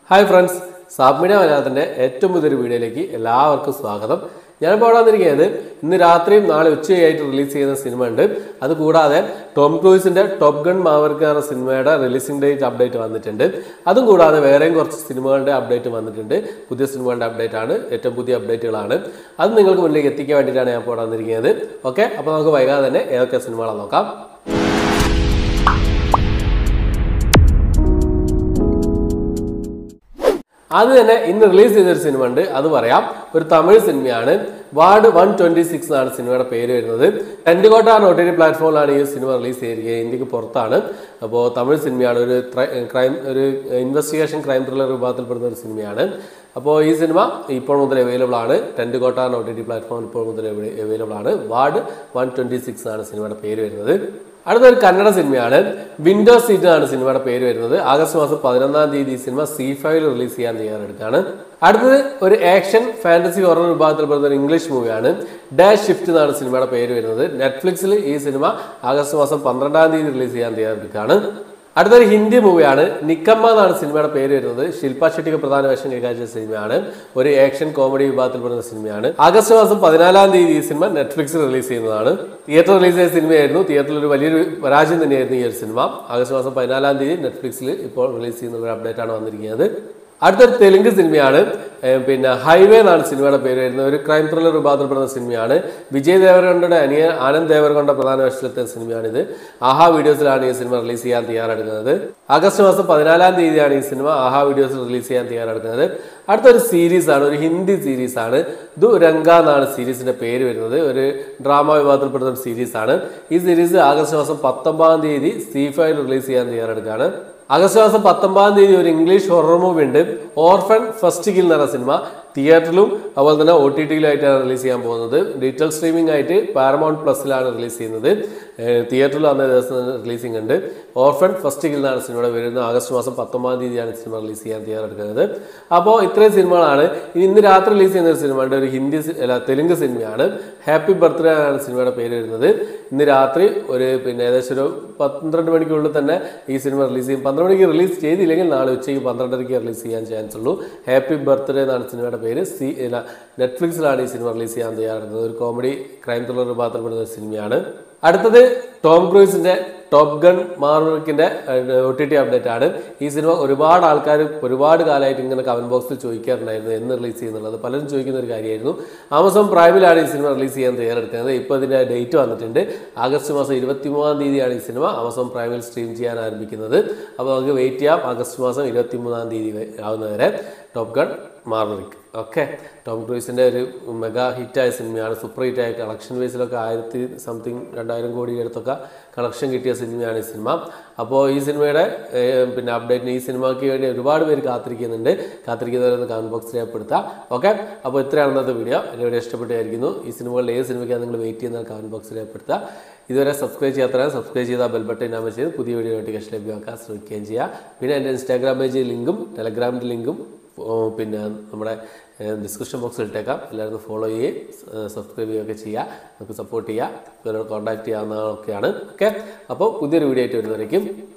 hi friends സാബ്മിന മലയാളത്തിൻ്റെ ഏറ്റവും പുതിയൊരു വീഡിയോയിലേക്ക് എല്ലാവർക്കും സ്വാഗതം ഞാൻ ഇപ്പോൾ വന്നിരിക്കുന്നത് ഇന്ന് രാത്രിയും നാളെ ഉച്ചയായിട്ട് റിലീസ് ചെയ്യുന്ന സിനിമ ഉണ്ട് അതുകൂടാതെ ടോം ക്രൂസിന്റെ ടോപ്പ് ഗൺ മാവർക്ക് എന്ന സിനിമയുടെ റിലീസിംഗ് ഡേറ്റ് അപ്ഡേറ്റ് വന്നിട്ടുണ്ട് അതും കൂടാതെ വേറെയും കുറച്ച് സിനിമകളുടെ അപ്ഡേറ്റ് വന്നിട്ടുണ്ട് പുതിയ സിനിമകളുടെ അപ്ഡേറ്റ് ആണ് ഏറ്റവും പുതിയ അപ്ഡേറ്റുകളാണ് അത് നിങ്ങൾക്ക് മുന്നിലേക്ക് എത്തിക്കാൻ വേണ്ടിയിട്ടാണ് ഞാൻ ഇപ്പോൾ ഇവിടെ വന്നിരിക്കുന്നത് ഓക്കെ അപ്പോൾ നമുക്ക് വൈകാതെ തന്നെ ഏതൊക്കെ സിനിമകളാണ് നോക്കാം അത് തന്നെ ഇന്ന് റിലീസ് ചെയ്തൊരു സിനിമ ഉണ്ട് അത് പറയാം ഒരു തമിഴ് സിനിമയാണ് വാർഡ് വൺ ട്വന്റി സിക്സ് എന്നാണ് സിനിമയുടെ പേര് വരുന്നത് ടെൻറ്റുകോട്ട ഒ ടി ടി പ്ലാറ്റ്ഫോമിലാണ് ഈ സിനിമ റിലീസ് ചെയ്തിരിക്കുന്നത് ഇന്ത്യക്ക് പുറത്താണ് അപ്പോൾ തമിഴ് സിനിമയാണ് ഒരു ക്രൈം ഒരു ഇൻവെസ്റ്റിഗേഷൻ ക്രൈം ത്രില്ലർ വിഭാഗത്തിൽപ്പെടുന്ന ഒരു സിനിമയാണ് അപ്പോൾ ഈ സിനിമ ഇപ്പോൾ മുതൽ അവൈലബിൾ ആണ് ടെൻറ്റുകോട്ട ഒ ടി ടി പ്ലാറ്റ്ഫോമിൽ ഇപ്പോൾ മുതൽ അവൈലബിൾ ആണ് വാർഡ് വൺ ട്വന്റി സിക്സ് ആണ് സിനിമയുടെ പേര് വരുന്നത് അടുത്തൊരു കന്നഡ സിനിമയാണ് വിൻഡോ സീറ്റ് ആണ് സിനിമയുടെ പേര് വരുന്നത് ആഗസ്റ്റ് മാസം പതിനൊന്നാം തീയതി ഈ സിനിമ സി ഫൈവിൽ റിലീസ് ചെയ്യാൻ തയ്യാറെടുക്കുകയാണ് അടുത്തത് ഒരു ആക്ഷൻ ഫാന്റസി ഹൊറർ വിഭാഗത്തിൽപ്പെടുന്ന ഒരു ഇംഗ്ലീഷ് മൂവിയാണ് ഡാഷ് ഷിഫ്റ്റ് എന്നാണ് സിനിമയുടെ പേര് വരുന്നത് നെറ്റ്ഫ്ലിക്സിൽ ഈ സിനിമ ആഗസ്റ്റ് മാസം പന്ത്രണ്ടാം തീയതി റിലീസ് ചെയ്യാൻ തയ്യാറെടുക്കുകയാണ് അടുത്തൊരു ഹിന്ദി മൂവിയാണ് നിക്കമ്മ എന്നാണ് സിനിമയുടെ പേര് വരുന്നത് ശില്പ ഷെട്ടിക്ക് പ്രധാന വേഷം കൈകാര്യം ചെയ്ത സിനിമയാണ് ഒരു ആക്ഷൻ കോമഡി വിഭാഗത്തിൽപ്പെടുന്ന സിനിമയാണ് ആഗസ്റ്റ് മാസം പതിനാലാം തീയതി ഈ സിനിമ നെറ്റ്ഫ്ലിക്സിൽ റിലീസ് ചെയ്യുന്നതാണ് തിയേറ്റർ റിലീസ് ചെയ്ത സിനിമയായിരുന്നു തിയേറ്ററിൽ ഒരു വലിയൊരു പരാജയം തന്നെയായിരുന്നു ഈ ഒരു സിനിമ ആഗസ്റ്റ് മാസം പതിനാലാം തീയതി നെറ്റ്ഫ്ലിക്സിൽ ഇപ്പോൾ റിലീസ് ചെയ്യുന്ന ഒരു അപ്ഡേറ്റ് ആണ് വന്നിരിക്കുന്നത് അടുത്തൊരു തെലുങ്ക് സിനിമയാണ് ഏർ പിന്നെ ഹൈവേ എന്നാണ് സിനിമയുടെ പേര് വരുന്നത് ഒരു ക്രൈം ത്രില്ലർ വിഭാഗത്തിൽപ്പെടുന്ന സിനിമയാണ് വിജയ് ദേവരകൊണ്ടയുടെ അനിയ ആനന്ദ് ദേവരകൊണ്ട പ്രധാന വേഷത്തിലെത്തിയ സിനിമയാണിത് ആഹാ വീഡിയോസിലാണ് ഈ സിനിമ റിലീസ് ചെയ്യാൻ തയ്യാറെടുക്കുന്നത് ആഗസ്റ്റ് മാസം പതിനാലാം തീയതിയാണ് ഈ സിനിമ ആഹാ വീഡിയോസിൽ റിലീസ് ചെയ്യാൻ തയ്യാറെടുക്കുന്നത് അടുത്തൊരു സീരീസ് ആണ് ഒരു ഹിന്ദി സീരീസ് ആണ് ദു രംഗ എന്നാണ് സീരീസിന്റെ പേര് വരുന്നത് ഒരു ഡ്രാമ വിഭാഗത്തിൽപ്പെടുന്ന ഒരു സീരീസ് ആണ് ഈ സീരീസ് ആഗസ്റ്റ് മാസം പത്തൊമ്പതാം തീയതി സി ഫൈവിൽ റിലീസ് ചെയ്യാൻ തയ്യാറെടുക്കുകയാണ് ആഗസ്റ്റ് മാസം പത്തൊമ്പതാം തീയതി ഒരു ഇംഗ്ലീഷ് ഹൊറർ മൂവി ഉണ്ട് ഓർഫൻ ഫസ്റ്റ് കിൽ എന്ന് പറഞ്ഞ സിനിമ തിയേറ്ററിലും അതുപോലെ തന്നെ ഒ ടി ടിയിലായിട്ടാണ് റിലീസ് ചെയ്യാൻ പോകുന്നത് ഡിജിറ്റൽ സ്ട്രീമിംഗ് ആയിട്ട് പാരമൗണ്ട് പ്ലസിലാണ് റിലീസ് ചെയ്യുന്നത് തിയേറ്ററിൽ അന്നേ ദിവസം റിലീസിംഗ് ഉണ്ട് ഓർഫൻ ഫസ്റ്റ് കിൽ എന്നാണ് സിനിമയുടെ വരുന്നത് ആഗസ്റ്റ് മാസം പത്തൊമ്പതാം തീയതിയാണ് സിനിമ റിലീസ് ചെയ്യാൻ തയ്യാറെടുക്കുന്നത് അപ്പോൾ ഇത്രയും സിനിമകളാണ് ഇനി ഇന്ന് രാത്രി റിലീസ് ചെയ്യുന്ന ഒരു സിനിമ ഉണ്ട് ഒരു ഹിന്ദി സി- അല്ല തെലുങ്ക് സിനിമയാണ് ഹാപ്പി ബർത്ത്ഡേ ആണ് സിനിമയുടെ പേര് വരുന്നത് ഇന്ന് രാത്രി ഒരു പിന്നെ ഏകദേശം ഒരു പന്ത്രണ്ട് മണിക്കുള്ളിൽ തന്നെ ഈ സിനിമ റിലീസ് ചെയ്യും പന്ത്രണ്ട് മണിക്ക് റിലീസ് ചെയ്തില്ലെങ്കിൽ നാളെ ഉച്ചയ്ക്ക് പന്ത്രണ്ടരയ്ക്ക് റിലീസ് ചെയ്യാൻ ചാൻസ് ഉള്ളൂ ഹാപ്പി ബർത്ത്ഡേ എന്നാണ് സിനിമയുടെ പേര് സി അല്ല നെറ്റ്ഫ്ലിക്സിലാണ് ഈ സിനിമ റിലീസ് ചെയ്യാൻ തയ്യാറെടുക്കുന്നത് ഒരു കോമഡി ക്രൈം ത്രില്ലർ വിഭാഗത്തിൽപ്പെടുന്ന ഒരു സിനിമയാണ് അടുത്തത് ടോം ക്രൂസിന്റെ ടോപ്പ് ഗൺ മാർവിക്കിന്റെ ഒ ടി ടി അപ്ഡേറ്റ് ആണ് ഈ സിനിമ ഒരുപാട് ആൾക്കാർ ഒരുപാട് കാലമായിട്ട് ഇങ്ങനെ കമന്റ് ബോക്സിൽ ചോദിക്കാറുണ്ടായിരുന്നു എന്ന് റിലീസ് ചെയ്യുന്നുള്ളത് പലരും ചോദിക്കുന്ന ഒരു കാര്യമായിരുന്നു ആമസോൺ പ്രൈമിലാണ് ഈ സിനിമ റിലീസ് ചെയ്യാൻ തയ്യാറെടുക്കുന്നത് ഇപ്പോൾ ഇതിന്റെ ഡേറ്റ് വന്നിട്ടുണ്ട് ആഗസ്റ്റ് മാസം ഇരുപത്തിമൂന്നാം തീയതിയാണ് ഈ സിനിമ ആമസോൺ പ്രൈമിൽ സ്ട്രീം ചെയ്യാൻ ആരംഭിക്കുന്നത് അപ്പോൾ നമുക്ക് വെയിറ്റ് ചെയ്യാം ആഗസ്റ്റ് മാസം ഇരുപത്തിമൂന്നാം തീയതി വരെ- ആവുന്നവരെ top gun maverick okay Tom ക്രൂസിൻ്റെ ഒരു മെഗാ ഹിറ്റായ സിനിമയാണ് സൂപ്പർ ഹിറ്റായ കളക്ഷൻ ബേസിലൊക്കെ ആയിരത്തി സംതിങ് രണ്ടായിരം കോടി അടുത്തൊക്കെ കളക്ഷൻ കിട്ടിയ സിനിമയാണ് ഈ സിനിമ അപ്പോൾ ഈ സിനിമയുടെ ഏർ, പിന്നെ അപ്ഡേറ്റിന് ഈ സിനിമയ്ക്ക് വേണ്ടി ഒരുപാട് പേര് കാത്തിരിക്കുന്നുണ്ട് കാത്തിരിക്കുന്നവരൊന്ന് കമന്റ് ബോക്സിൽ രേഖപ്പെടുത്താം ഓക്കെ അപ്പോൾ ഇത്രയാണ് ഇന്നത്തെ വീഡിയോ എൻ്റെ വീഡിയോ ഇഷ്ടപ്പെട്ടായിരിക്കുന്നു ഈ സിനിമകളിൽ ഏത് സിനിമയ്ക്കാണ് നിങ്ങൾ വെയിറ്റ് ചെയ്യുന്ന കമന്റ് ബോക്സിൽ രേഖപ്പെടുത്തുക ഇതുവരെ സബ്സ്ക്രൈബ് ചെയ്യാത്തവരെ സബ്സ്ക്രൈബ് ചെയ്താൽ ബെൽ ബട്ടൺ നാമ ചെയ്ത് പുതിയ വീഡിയോ നോട്ടിഫിക്കേഷൻ ലഭ്യമാക്കാൻ ശ്രമിക്കുകയും ചെയ്യുക പിന്നെ എൻ്റെ ഇൻസ്റ്റാഗ്രാം പേജ് ലിങ്കും ടെലഗ്രാമിൻ്റെ ലിങ്കും ഓ, പിന്നെ നമ്മുടെ ഡിസ്ക്രിപ്ഷൻ ബോക്സിൽ ഇട്ടേക്കാം എല്ലാവരും ഫോളോ ചെയ്യുകയും സബ്സ്ക്രൈബ് ചെയ്യുകയൊക്കെ ചെയ്യുക നമുക്ക് സപ്പോർട്ട് ചെയ്യുക ഇവരോട് കോൺടാക്ട് ചെയ്യാവുന്നതൊക്കെയാണ് ഓക്കെ അപ്പോൾ പുതിയൊരു വീഡിയോ ആയിട്ട് വരുന്നവരേക്കും